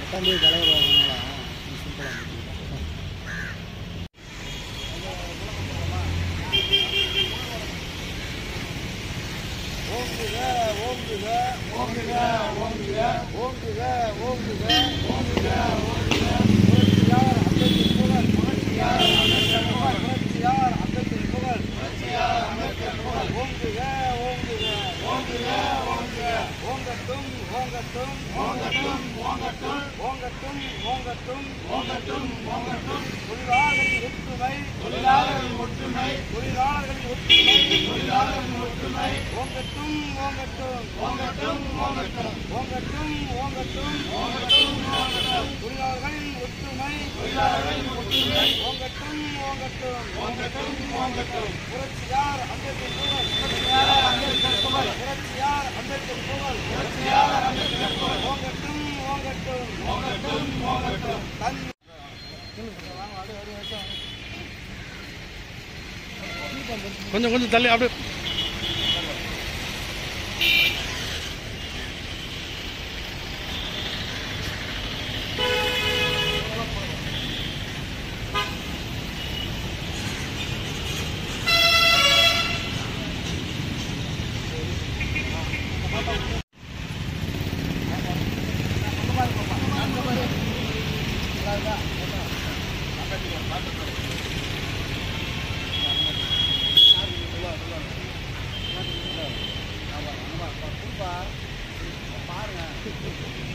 பத்தாம் தேதி தலைவர் வரதுனால சிம்பிளாக ஓங்குக ஓங்குக ஓங்குக ஓங்குக ஓங்குக ஓங்குக ஓங்குக புரட்சியார் அம்பேத்கர் புகழ் புரட்சியார் அம்பேத்கர் புகழ் ஓங்குக ஓங்குக ஓங்குக ஓங்குக ஓங்கட்டும் ஓங்கட்டும் ஓங்கட்டும் ஓங்கட்டும் ஓங்கட்டும் ஓங்கட்டும் ஓங்கட்டும் ஓங்கட்டும் தொழிலாளர்களின் ஒற்றுமை தொழிலாளர்களின் ஒற்றுமை தொழிலாளர்களின் ஒற்றுமை தொழிலாளர்களின் ஒற்றுமை ஓங்கட்டும் ஓங்கட்டும் ஓங்கட்டும் ஓங்கட்டும் ஓங்கட்டும் ஓங்கட்டும் ஓங்கட்டும் ஓங்கட்டும் தொழிலாளர்களின் ஒற்றுமை தொழிலாளர்களின் ஒற்றுமை ஓங்கட்டும் ஓங்கட்டும் ஓங்கட்டும் ஓங்கட்டும் புரட்சியார் அம்பேத்கர் புகழ் புரட்சியார் அம்பேத்கர் புகழ் புரட்சியார் அம்பேத்கர் புகழ் புரட்சியார் அம்பேத்கர் புகழ் ஓங்கட்டும் ஓங்கட்டும் ஓங்கட்டும் ஓங்கட்டும் தன் கொஞ்சம் கொஞ்சம் தள்ளி அப்படியே பாருங்க